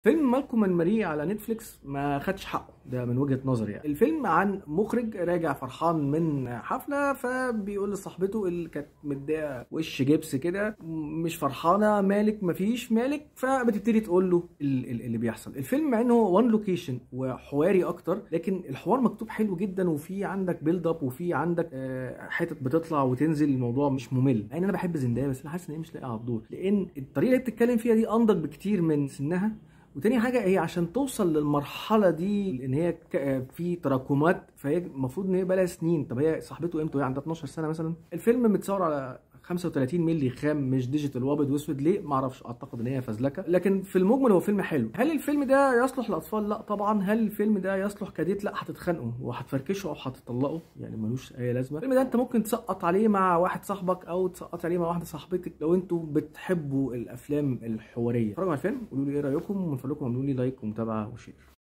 فيلم مالكوم اند ماري على نتفليكس ما خدش حقه ده من وجهة نظري يعني الفيلم عن مخرج راجع فرحان من حفلة فبيقول لصاحبته اللي كانت مديه وش جبس كده مش فرحانة مالك مفيش مالك فبتبتدي تقول له ال- ال- اللي بيحصل الفيلم مع انه وان لوكيشن وحواري اكتر لكن الحوار مكتوب حلو جدا وفي عندك بيلد اب وفي عندك آه، حتت بتطلع وتنزل الموضوع مش ممل مع ان انا بحب زندايا بس انا حاسس ان هي مش لاقيه على الدور لان الطريقه اللي بتتكلم فيها دي انضج بكتير من سنها وتاني حاجة هي عشان توصل للمرحلة دي ان هي ك- في تراكمات فهي المفروض ان هي بقى لها سنين طب هي صاحبته امتى وهي عندها 12 سنة مثلا الفيلم متصور على 35 مللي خام مش ديجيتال وابيض واسود ليه ما اعرفش اعتقد ان هي فزلكه لكن في المجمل هو فيلم حلو هل الفيلم ده يصلح للاطفال لا طبعا هل الفيلم ده يصلح كديت لا هتتخانقوا وهتفركشوا او هتطلقوا يعني ملوش اي لازمه الفيلم ده انت ممكن تسقط عليه مع واحد صاحبك او تسقط عليه مع واحده صاحبتك لو انتوا بتحبوا الافلام الحواريه اتفرجوا على الفيلم قولوا لي ايه رايكم ومن فضلكم اعملوا لي لايك ومتابعه وشير